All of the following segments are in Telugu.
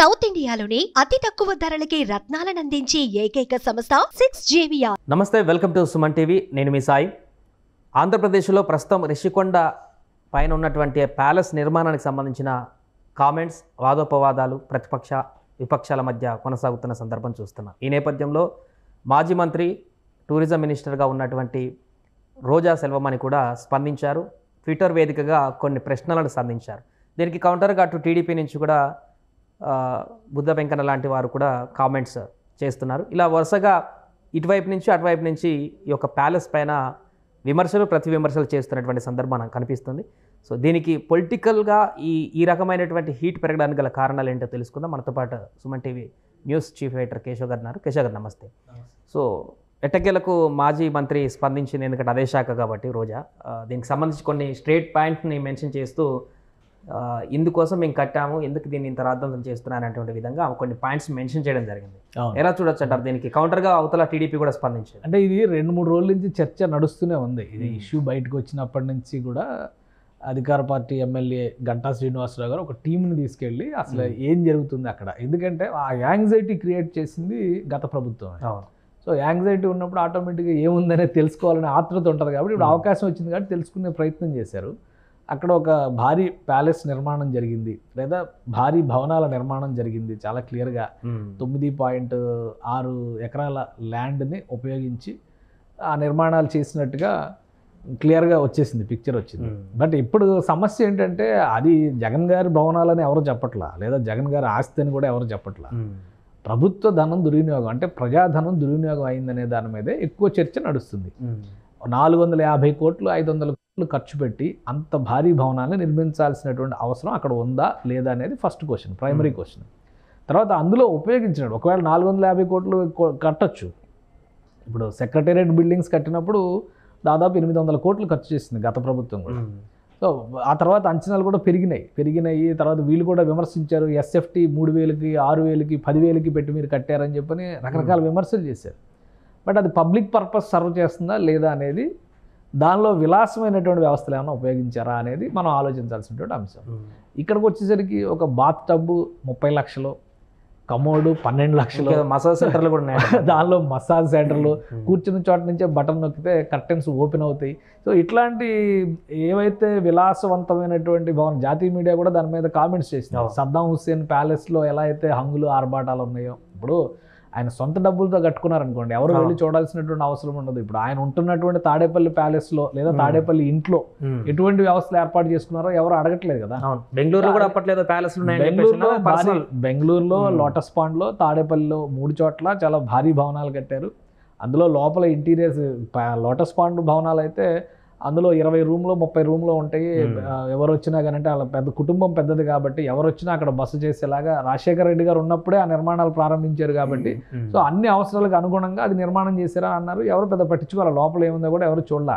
సౌత్ ఇండియాలోనే అతి తక్కువ ధరలకి రత్నాలనందించే ఏకైక సంస్థ సిక్స్ జేవియా నమస్తే వెల్కమ్ టు సుమన్ టీవీ నేను మీ సాయి ఆంధ్రప్రదేశ్లో ప్రస్తుతం రిషికొండ పైన ఉన్నటువంటి ప్యాలెస్ నిర్మాణానికి సంబంధించిన కామెంట్స్ వాదోపవాదాలు ప్రతిపక్ష విపక్షాల మధ్య కొనసాగుతున్న సందర్భం చూస్తున్నాం ఈ నేపథ్యంలో మాజీ మంత్రి టూరిజం మినిస్టర్గా ఉన్నటువంటి రోజా సెల్వమణి కూడా స్పందించారు ట్విట్టర్ వేదికగా కొన్ని ప్రశ్నలను సంధించారు దీనికి కౌంటర్గా అటు టీడీపీ నుంచి కూడా ఆ, బుద్ధ వెంకన్న లాంటి వారు కూడా కామెంట్స్ చేస్తున్నారు ఇలా వరుసగా ఇటువైపు నుంచి అటువైపు నుంచి ఈ యొక్క ప్యాలెస్ పైన విమర్శలు ప్రతి విమర్శలు చేస్తున్నటువంటి సందర్భం నాకు కనిపిస్తుంది సో దీనికి పొలిటికల్గా ఈ ఈ రకమైనటువంటి హీట్ పెరగడానికి గల కారణాలు ఏంటో తెలుసుకుందాం మనతో పాటు Suman TV news chief editor Keshav గారు ఉన్నారు కేశవ్ గారు నమస్తే సో ఎట్టకేలకు మాజీ మంత్రి స్పందించింది ఎందుకంటే అదే శాఖ కాబట్టి రోజా ఆ, దీనికి సంబంధించి కొన్ని స్ట్రేట్ పాయింట్ని మెన్షన్ చేస్తూ ఆ, ఇందుకోసం మేము కట్టాము ఎందుకు దీన్ని ఇంత రాద్ధాంతం చేస్తున్నాను అనేటువంటి విధంగా ఆమె కొన్ని పాయింట్స్ మెన్షన్ చేయడం జరిగింది అవును. ఎలా చూడొచ్చు అంటారు దీనికి కౌంటర్గా అవతల టీడీపీ కూడా స్పందించారు అంటే ఇది రెండు మూడు రోజుల నుంచి చర్చ నడుస్తూనే ఉంది ఇది Hmm. ఇష్యూ బయటకు వచ్చినప్పటి నుంచి కూడా అధికార పార్టీ ఎమ్మెల్యే గంటా శ్రీనివాసరావు గారు ఒక టీంని తీసుకెళ్ళి అసలు Hmm. ఏం జరుగుతుంది అక్కడ ఎందుకంటే ఆ యాంగ్జైటీ క్రియేట్ చేసింది గత ప్రభుత్వం అవును సో యాంగ్జైటీ ఉన్నప్పుడు ఆటోమేటిక్గా ఏముందనేది తెలుసుకోవాలనే ఆతృత ఉంటుంది కాబట్టి ఇప్పుడు Hmm. అవకాశం వచ్చింది కాబట్టి తెలుసుకునే ప్రయత్నం చేశారు అక్కడ ఒక భారీ ప్యాలెస్ నిర్మాణం జరిగింది లేదా భారీ భవనాల నిర్మాణం జరిగింది చాలా క్లియర్గా తొమ్మిది పాయింట్ ఆరు ఎకరాల ల్యాండ్ని ఉపయోగించి ఆ నిర్మాణాలు చేసినట్టుగా క్లియర్గా వచ్చేసింది పిక్చర్ వచ్చింది Hmm. బట్ ఇప్పుడు సమస్య ఏంటంటే అది జగన్ గారి భవనాలని ఎవరు చెప్పట్లా లేదా జగన్ గారి ఆస్తి అని కూడా ఎవరు చెప్పట్లా ప్రభుత్వ ధనం దుర్వినియోగం అంటే ప్రజాధనం దుర్వినియోగం అయిందనే దాని మీదే ఎక్కువ చర్చ నడుస్తుంది నాలుగు వందల యాభై కోట్లు ఐదు వందల కోట్లు ఖర్చు పెట్టి అంత భారీ భవనాన్ని నిర్మించాల్సినటువంటి అవసరం అక్కడ ఉందా లేదా అనేది ఫస్ట్ క్వశ్చన్ ప్రైమరీ క్వశ్చన్ తర్వాత అందులో ఉపయోగించినట్టు ఒకవేళ నాలుగు వందల యాభై కోట్లు కొ- కట్టొచ్చు ఇప్పుడు సెక్రటేరియట్ బిల్డింగ్స్ కట్టినప్పుడు దాదాపు ఎనిమిది వందల కోట్లు ఖర్చు చేసింది గత ప్రభుత్వం కూడా సో ఆ తర్వాత అంచనాలు కూడా పెరిగినాయి పెరిగినాయి తర్వాత వీళ్ళు కూడా విమర్శించారు ఎస్ఎఫ్టీ మూడు వేలకి ఆరు వేలకి పదివేలకి పెట్టి మీరు కట్టారని చెప్పని రకరకాల విమర్శలు చేశారు బట్ అది పబ్లిక్ పర్పస్ సర్వ్ చేస్తుందా లేదా అనేది దానిలో విలాసమైనటువంటి వ్యవస్థలు ఏమైనా ఉపయోగించారా అనేది మనం ఆలోచించాల్సినటువంటి అంశం ఇక్కడికి వచ్చేసరికి ఒక బాత్ టబ్బు ముప్పై లక్షలు కమోడు పన్నెండు లక్షలు మసాజ్ సెంటర్లు కూడా ఉన్నాయి దానిలో మసాజ్ సెంటర్లు కూర్చున్న చోట నుంచే బటన్ నొక్కితే కర్టెన్స్ ఓపెన్ అవుతాయి సో ఇట్లాంటి ఏవైతే విలాసవంతమైనటువంటి భవన్ జాతీయ మీడియా కూడా దాని మీద కామెంట్స్ చేసింది అవును. సద్దాం హుస్సేన్ ప్యాలెస్లో ఎలా అయితే హంగులు ఆర్భాటాలు ఉన్నాయో ఇప్పుడు ఆయన సొంత డబ్బులతో కట్టుకున్నారనుకోండి ఎవరు వెళ్ళి చూడాల్సినటువంటి అవసరం ఉండదు ఇప్పుడు ఆయన ఉంటున్నటువంటి తాడేపల్లి ప్యాలెస్లో లేదా Hmm. తాడేపల్లి ఇంట్లో ఎటువంటి వ్యవస్థలు ఏర్పాటు చేసుకున్నారో ఎవరు అడగట్లేదు కదా అవును బెంగళూరులో కూడా అప్పట్లేదు ప్యాలెస్ బెంగళూరులో భారీ పర్సనల్ బెంగళూరులో Hmm. లోటస్ పాండ్లో తాడేపల్లిలో మూడు చోట్ల చాలా భారీ భవనాలు కట్టారు అందులో లోపల ఇంటీరియర్స్ లోటస్ పాండ్ భవనాలు అయితే అందులో ఇరవై రూమ్లో ముప్పై రూమ్లో ఉంటాయి Hmm. ఆ, ఎవరు వచ్చినా కానీ అంటే వాళ్ళ పెద్ద కుటుంబం పెద్దది కాబట్టి ఎవరు వచ్చినా అక్కడ బస చేసేలాగా రాజశేఖర రెడ్డి గారు ఉన్నప్పుడే ఆ నిర్మాణాలు ప్రారంభించారు కాబట్టి సో అన్ని అవసరాలకు అనుగుణంగా అది నిర్మాణం చేశారా అన్నారు ఎవరు పెద్ద పట్టించుకోవాలి లోపల ఏముందో కూడా ఎవరు చూడాల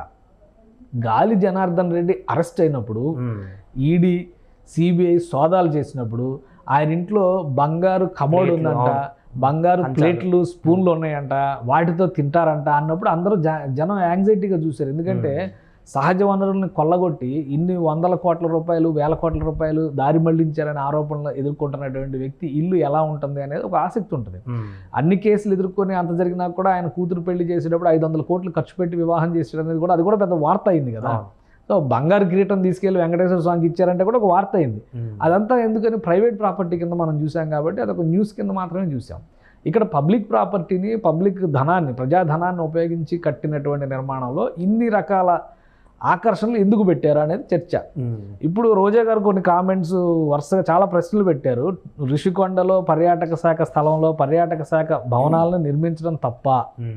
గాలి జనార్దన్ రెడ్డి అరెస్ట్ అయినప్పుడు ఈడీ సిబిఐ సోదాలు చేసినప్పుడు ఆయన ఇంట్లో బంగారు కమోడ్ ప్లేట్లు, ఉందంట అవును. బంగారు కంచాలు. ప్లేట్లు స్పూన్లు ఉన్నాయంట వాటితో తింటారంట అన్నప్పుడు అందరూ జ- జనం యాంగ్జైటీగా చూశారు ఎందుకంటే సహజ వనరుల్ని కొల్లగొట్టి ఇన్ని వందల కోట్ల రూపాయలు వేల కోట్ల రూపాయలు దారి మళ్లించారనే ఆరోపణలు ఎదుర్కొంటున్నటువంటి వ్యక్తి ఇల్లు ఎలా ఉంటుంది అనేది ఒక ఆసక్తి ఉంటుంది అన్ని కేసులు ఎదుర్కొని అంత జరిగినా కూడా ఆయన కూతురు పెళ్లి చేసేటప్పుడు ఐదు వందల కోట్లు ఖర్చు పెట్టి వివాహం చేసేది అనేది కూడా అది కూడా పెద్ద వార్త అయింది కదా సో బంగారు కిరీటం తీసుకెళ్లి వెంకటేశ్వర స్వామికి ఇచ్చారంటే కూడా ఒక వార్త అయింది అదంతా ఎందుకని ప్రైవేట్ ప్రాపర్టీ కింద మనం చూసాం కాబట్టి అదొక న్యూస్ కింద మాత్రమే చూసాం ఇక్కడ పబ్లిక్ ప్రాపర్టీని పబ్లిక్ ధనాన్ని ప్రజాధనాన్ని ఉపయోగించి కట్టినటువంటి నిర్మాణంలో ఇన్ని రకాల ఆకర్షణలు ఎందుకు పెట్టారు అనేది చర్చ ఇప్పుడు రోజా గారు కొన్ని కామెంట్స్ వరుసగా చాలా ప్రశ్నలు పెట్టారు ఋషికొండలో పర్యాటక శాఖ స్థలంలో పర్యాటక శాఖ భవనాలను నిర్మించడం తప్ప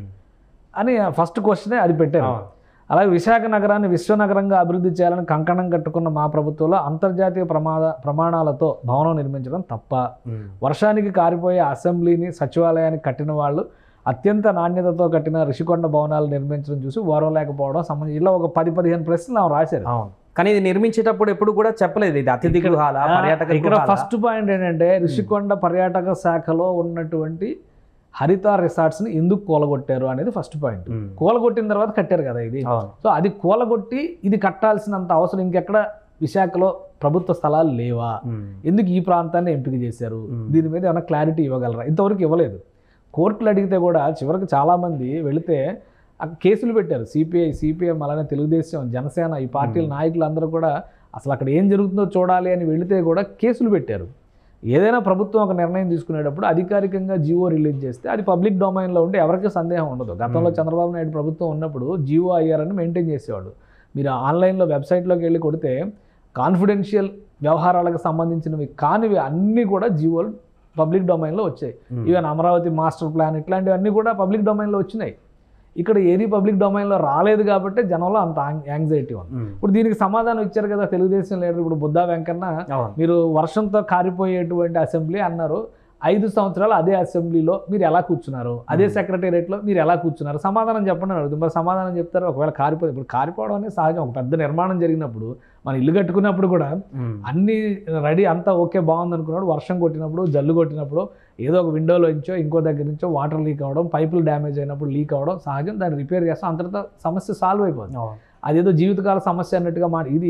అని ఫస్ట్ క్వశ్చనే అది పెట్టారు అలాగే విశాఖ నగరాన్ని విశ్వనగరంగా అభివృద్ధి చేయాలని కంకణం కట్టుకున్న మా ప్రభుత్వంలో అంతర్జాతీయ ప్రమాద ప్రమాణాలతో భవనం నిర్మించడం తప్ప వర్షానికి కారిపోయే అసెంబ్లీని సచివాలయాన్ని కట్టిన వాళ్ళు అత్యంత నాణ్యతతో కట్టిన రిషికొండ భవనాలు నిర్మించడం చూసి ఓరవలేకపోవడం సంబంధించి ఇలా ఒక పది పదిహేను ప్రశ్నలు ఆమె రాశారు అవును కానీ ఇది నిర్మించేటప్పుడు ఎప్పుడు కూడా చెప్పలేదు ఇది అతిథి ఇక్కడ- గృహాల పర్యాటక ఇక్కడ గృహాలా? ఫస్ట్ పాయింట్ ఏంటంటే రిషికొండ పర్యాటక శాఖలో ఉన్నటువంటి హరిత రిసార్ట్స్ని ఎందుకు కూలగొట్టారు అనేది ఫస్ట్ పాయింట్ ఉమ్. కూలగొట్టిన తర్వాత కట్టారు కదా ఇది అవును సో అది కూలగొట్టి ఇది కట్టాల్సినంత అవసరం ఇంకెక్కడ విశాఖలో ప్రభుత్వ స్థలాలు లేవా ఉమ్. ఎందుకు ఈ ప్రాంతాన్ని ఎంపిక చేశారు మ్మ్. దీని మీద ఏమైనా క్లారిటీ ఇవ్వగలరా ఇంతవరకు ఇవ్వలేదు కోర్టులు అడిగితే కూడా చివరికి చాలామంది వెళితే అక్కడ కేసులు పెట్టారు సిపిఐ సిపిఎం అలానే తెలుగుదేశం జనసేన ఈ పార్టీల నాయకులు అందరూ కూడా అసలు అక్కడ ఏం జరుగుతుందో చూడాలి అని వెళితే కూడా కేసులు పెట్టారు ఏదైనా ప్రభుత్వం ఒక నిర్ణయం తీసుకునేటప్పుడు అధికారికంగా జియో రిలీజ్ చేస్తే అది పబ్లిక్ డొమైన్లో ఉంటే ఎవరికి సందేహం ఉండదు గతంలో మ్మ్. చంద్రబాబు నాయుడు ప్రభుత్వం ఉన్నప్పుడు జియో ఐఆర్ని మెయింటైన్ చేసేవాడు మీరు ఆన్లైన్లో వెబ్సైట్లోకి వెళ్ళి కొడితే కాన్ఫిడెన్షియల్ వ్యవహారాలకు సంబంధించినవి కానివి అన్నీ కూడా జియోలు పబ్లిక్ డొమైన్లో వచ్చాయి um. Even Amaravati master plan ఇట్లాంటివన్నీ కూడా పబ్లిక్ డొమైన్లో వచ్చినాయి ఇక్కడ ఏది పబ్లిక్ డొమైన్లో రాలేదు కాబట్టి జనంలో అంత యాంగ్జైటీ ఉంది ఉమ్. ఇప్పుడు దీనికి సమాధానం ఇచ్చారు కదా తెలుగుదేశం లీడర్ ఇప్పుడు బుద్ధా వెంకన్న అవును మీరు వర్షంతో కారిపోయేటువంటి అసెంబ్లీ అన్నారు ఐదు సంవత్సరాలు అదే అసెంబ్లీలో మీరు ఎలా కూర్చున్నారు అదే Hmm. సెక్రటేరియట్లో మీరు ఎలా కూర్చున్నారు సమాధానం చెప్పండి అని అడుగుతుంది మరి సమాధానం చెప్తారు ఒకవేళ కారిపోయి ఇప్పుడు కారిపోవడం అనేది సహజం ఒక పెద్ద నిర్మాణం జరిగినప్పుడు మన ఇల్లు కట్టుకున్నప్పుడు కూడా ఉమ్. అన్నీ రెడీ అంతా ఓకే బాగుంది అనుకున్నాడు వర్షం కొట్టినప్పుడు జల్లు కొట్టినప్పుడు ఏదో ఒక విండోలో నుంచో ఇంకో దగ్గర నుంచో వాటర్ లీక్ అవ్వడం పైపులు డ్యామేజ్ అయినప్పుడు లీక్ అవ్వడం సహజం దాన్ని రిపేర్ చేస్తాం అంతటితో సమస్య సాల్వ్ అయిపోతుంది అవును అదేదో జీవితకాల సమస్య అన్నట్టుగా మాట ఇది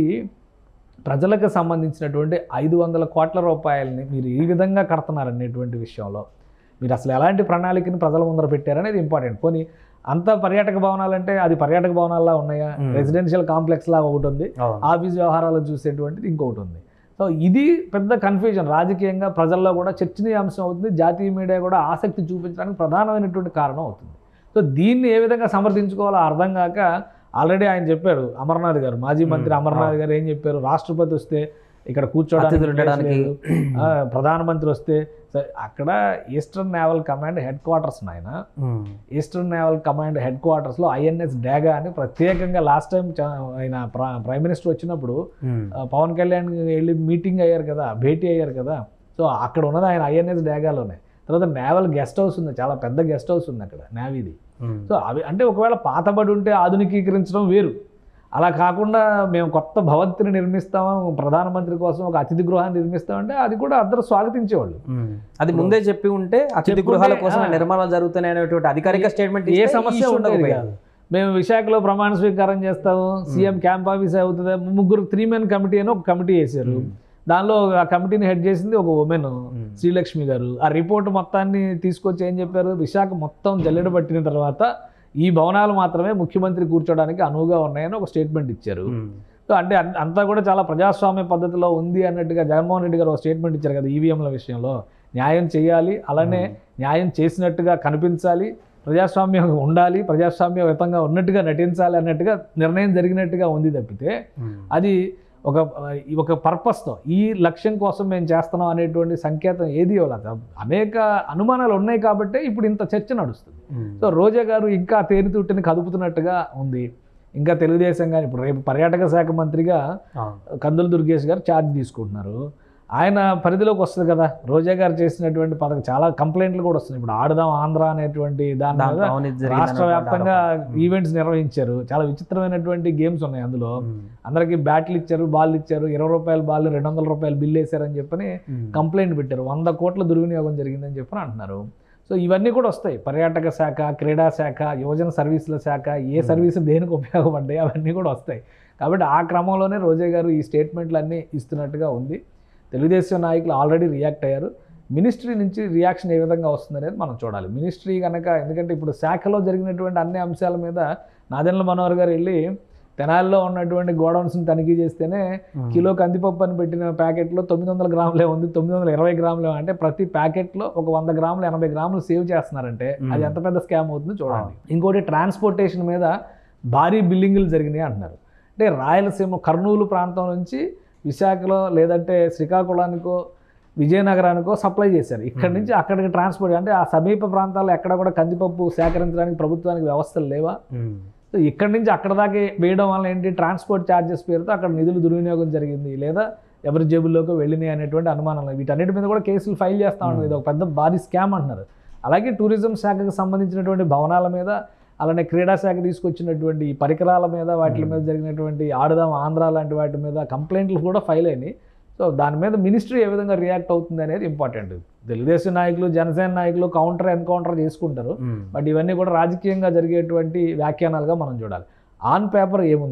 ప్రజలకు సంబంధించినటువంటి ఐదు వందల కోట్ల రూపాయలని మీరు ఈ విధంగా కడుతున్నారు అనేటువంటి విషయంలో మీరు అసలు ఎలాంటి ప్రణాళికని ప్రజల ముందర పెట్టారనేది ఇంపార్టెంట్ పోనీ అంత పర్యాటక భవనాలంటే అది పర్యాటక భవనాల్లా ఉన్నాయా Hmm. రెసిడెన్షియల్ కాంప్లెక్స్ లాగా ఒకటి ఉంది అవును ఆఫీస్ వ్యవహారాలు చూసేటువంటిది ఇంకొకటి ఉంది సో ఇది పెద్ద కన్ఫ్యూజన్ రాజకీయంగా ప్రజల్లో కూడా చర్చనీయాంశం అవుతుంది జాతీయ మీడియా కూడా ఆసక్తి చూపించడానికి ప్రధానమైనటువంటి కారణం అవుతుంది సో దీన్ని ఏ విధంగా సమర్థించుకోవాలో అర్థం కాక ఆల్రెడీ ఆయన చెప్పారు అమర్నాథ్ గారు మాజీ మంత్రి Hmm. అమర్నాథ్ గారు ఏం చెప్పారు రాష్ట్రపతి వస్తే ఇక్కడ కూర్చోడానికి అతిథులు place ఉండడానికి లేదు. ఆ, ప్రధానమంత్రి వస్తే సరే, అక్కడ eastern naval command headquarters నాయన ఉమ్. ఈస్టర్న్ నేవల్ కమాండ్ హెడ్ క్వార్టర్స్లో ఐఎన్ఎస్ డాగా అని ప్రత్యేకంగా లాస్ట్ టైం ఆయన ప్ర- ప్రైమ్ మినిస్టర్ వచ్చినప్పుడు ఉమ్. ఆ, పవన్ కళ్యాణ్ వెళ్ళి మీటింగ్ అయ్యారు కదా భేటీ అయ్యారు కదా సో అక్కడ ఉన్నది ఆయన ఐఎన్ఎస్ డాగాలోనే తర్వాత నేవల్ గెస్ట్ హౌస్ ఉంది చాలా పెద్ద గెస్ట్ హౌస్ ఉంది అక్కడ నేవీది ఉమ్. సో అవి అంటే ఒకవేళ పాతబడి ఉంటే ఆధునికీకరించడం వేరు అలా కాకుండా మేము కొత్త భవంతిని నిర్మిస్తాము ప్రధానమంత్రి కోసం ఒక అతిథి గృహాన్ని నిర్మిస్తామంటే అది కూడా అందరూ స్వాగతించేవాళ్ళు ఉమ్. అది ముందే చెప్పి ఉంటే అతిథి చెప్పుంటే, గృహాల కోసం ఆ. నిర్మాణాలు జరుగుతున్నాయి అనేటువంటి అధికారిక స్టేట్మెంట్ ఏ సమస్య ఉండేది కాదు మేము విశాఖలో ప్రమాణ స్వీకారం చేస్తాము సీఎం క్యాంప్ ఆఫీస్ అవుతుంది ముగ్గురు త్రీ మెన్ కమిటీ అని ఒక కమిటీ వేశారు దానిలో ఆ కమిటీని హెడ్ చేసింది ఒక ఉమెన్ శ్రీలక్ష్మి గారు ఆ రిపోర్ట్ మొత్తాన్ని తీసుకొచ్చి ఏం చెప్పారు విశాఖ మొత్తం జల్లెడ పట్టిన తర్వాత ఈ భవనాలు మాత్రమే ముఖ్యమంత్రి కూర్చోడానికి అనువుగా ఉన్నాయని ఒక స్టేట్మెంట్ ఇచ్చారు సో అంటే అన్- అంతా కూడా చాలా ప్రజాస్వామ్య పద్ధతిలో ఉంది అన్నట్టుగా జగన్మోహన్ రెడ్డి గారు ఒక స్టేట్మెంట్ ఇచ్చారు కదా ఈవీఎంల విషయంలో న్యాయం చేయాలి అలానే న్యాయం చేసినట్టుగా కనిపించాలి ప్రజాస్వామ్యం ఉండాలి ప్రజాస్వామ్యయుతంగా ఉన్నట్టుగా నటించాలి అన్నట్టుగా నిర్ణయం జరిగినట్టుగా ఉంది తప్పితే అది ఒక ఒక పర్పస్తో ఈ లక్ష్యం కోసం మేము చేస్తున్నాం అనేటువంటి సంకేతం ఏది ఇవ్వలేదు అనేక అనుమానాలు ఉన్నాయి కాబట్టే ఇప్పుడు ఇంత చర్చ నడుస్తుంది సో రోజా గారు ఇంకా తేనెతుట్టిని కదుపుతున్నట్టుగా ఉంది ఇంకా తెలుగుదేశం కానీ ఇప్పుడు రేపు పర్యాటక శాఖ మంత్రిగా కందుల దుర్గేష్ గారు ఛార్జ్ తీసుకుంటున్నారు ఆయన పరిధిలోకి వస్తుంది కదా రోజా గారు చేసినటువంటి పథకం చాలా కంప్లైంట్లు కూడా వస్తున్నాయి ఇప్పుడు ఆడదాం ఆంధ్ర అనేటువంటి దాని మీద రాష్ట్ర వ్యాప్తంగా ఈవెంట్స్ నిర్వహించారు చాలా విచిత్రమైనటువంటి గేమ్స్ ఉన్నాయి అందులో అందరికీ బ్యాట్లు ఇచ్చారు బాల్ ఇచ్చారు ఇరవై రూపాయల బాల్ రెండు వందల రూపాయలు బిల్ వేశారని చెప్పని కంప్లైంట్ పెట్టారు వంద కోట్ల దుర్వినియోగం జరిగిందని చెప్పని అంటున్నారు సో ఇవన్నీ కూడా వస్తాయి పర్యాటక శాఖ క్రీడా శాఖ యువజన సర్వీసుల శాఖ ఏ సర్వీసు దేనికి ఉపయోగపడ్డాయి అవన్నీ కూడా వస్తాయి కాబట్టి ఆ క్రమంలోనే రోజా గారు ఈ స్టేట్మెంట్లు అన్నీ ఇస్తున్నట్టుగా ఉంది తెలుగుదేశం నాయకులు ఆల్రెడీ రియాక్ట్ అయ్యారు మినిస్ట్రీ నుంచి రియాక్షన్ ఏ విధంగా వస్తుంది అనేది మనం చూడాలి మినిస్ట్రీ కనుక ఎందుకంటే ఇప్పుడు శాఖలో జరిగినటువంటి అన్ని అంశాల మీద నాదెండ్ల మనోహర్ గారు వెళ్ళి తెనాలిలో ఉన్నటువంటి గోడౌన్స్ని తనిఖీ చేస్తేనే కిలో కందిపప్పు అని పెట్టిన ప్యాకెట్లో తొమ్మిది వందల గ్రాములే ఉంది తొమ్మిది వందల ఇరవై గ్రాములే అంటే ప్రతి ప్యాకెట్లో ఒక వంద గ్రాములు ఎనభై గ్రాములు సేవ్ చేస్తున్నారంటే అది ఎంత పెద్ద స్కామ్ అవుతుందో చూడండి ఇంకోటి ట్రాన్స్పోర్టేషన్ మీద భారీ బిల్లింగులు జరిగినాయి అంటున్నారు అంటే రాయలసీమ కర్నూలు ప్రాంతం నుంచి విశాఖలో లేదంటే శ్రీకాకుళానికో విజయనగరానికో సప్లై చేశారు ఇక్కడ నుంచి అక్కడికి ట్రాన్స్పోర్ట్ అంటే ఆ సమీప ప్రాంతాల్లో ఎక్కడ కూడా కందిపప్పు సేకరించడానికి ప్రభుత్వానికి వ్యవస్థలు లేవా సో ఇక్కడి నుంచి అక్కడ దాకా వేయడం వల్ల ఏంటి ట్రాన్స్పోర్ట్ ఛార్జెస్ పేరుతో అక్కడ నిధులు దుర్వినియోగం జరిగింది లేదా ఎవరి జేబుల్లోకి వెళ్ళినాయి అనేటువంటి అనుమానాలు వీటన్నిటి మీద కూడా కేసులు ఫైల్ చేస్తా ఉన్నారు ఇది ఒక పెద్ద భారీ స్కామ్ అంటున్నారు అలాగే టూరిజం శాఖకు సంబంధించినటువంటి భవనాల మీద అలానే క్రీడా శాఖ తీసుకొచ్చినటువంటి ఈ పరికరాల మీద వాటి మీద జరిగినటువంటి ఆడుదాం ఆంధ్ర లాంటి వాటి మీద కంప్లైంట్లు కూడా ఫైల్ అయినాయి సో దాని మీద మినిస్ట్రీ ఏ విధంగా రియాక్ట్ అవుతుంది అనేది ఇంపార్టెంట్ తెలుగుదేశం నాయకులు జనసేన నాయకులు కౌంటర్ ఎన్కౌంటర్ చేసుకుంటారు బట్ ఇవన్నీ కూడా రాజకీయంగా జరిగేటువంటి వ్యాఖ్యానాలుగా మనం చూడాలి ఆన్ పేపర్ ఏముంది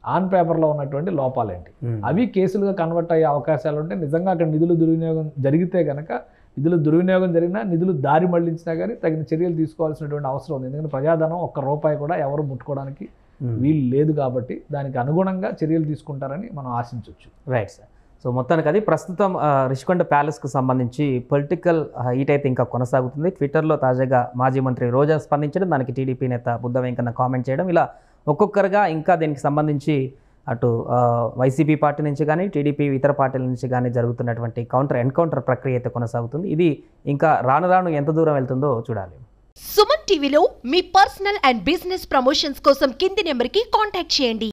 ఆన్ పేపర్లో ఉన్నటువంటి లోపాలేంటి ఉమ్. అవి కేసులుగా కన్వర్ట్ అయ్యే అవకాశాలు ఉంటే నిజంగా అక్కడ నిధులు దుర్వినియోగం జరిగితే కనుక నిధులు దుర్వినియోగం జరిగినా నిధులు దారి మళ్లించినా కానీ తగిన చర్యలు తీసుకోవాల్సినటువంటి అవసరం ఉంది ఎందుకంటే ప్రజాధనం ఒక్క రూపాయి కూడా ఎవరు ముట్టుకోవడానికి ఉమ్. వీలు లేదు కాబట్టి దానికి అనుగుణంగా చర్యలు తీసుకుంటారని మనం ఆశించవచ్చు రైట్ సార్ సో మొత్తానికి అది ప్రస్తుతం ఆ, రిషికొండ ప్యాలెస్కు సంబంధించి పొలిటికల్ హీట్ అయితే ఇంకా కొనసాగుతుంది ట్విట్టర్లో తాజాగా మాజీ మంత్రి రోజా స్పందించడం దానికి టీడీపీ నేత బుద్ధ వెంకన్న కామెంట్ చేయడం ఇలా ఒక్కొక్కరుగా ఇంకా దీనికి సంబంధించి అటు ఆ, వైసీపీ పార్టీ నుంచి కానీ టీడీపీ ఇతర పార్టీల నుంచి కానీ జరుగుతున్నటువంటి కౌంటర్ ఎన్కౌంటర్ ప్రక్రియ అయితే కొనసాగుతుంది ఇది ఇంకా రాను రాను ఎంత దూరం వెళ్తుందో చూడాలి సుమన్ టీవీలో మీ పర్సనల్ అండ్ బిజినెస్ ప్రమోషన్స్ కోసం కింది నెంబర్కి కాంటాక్ట్ చేయండి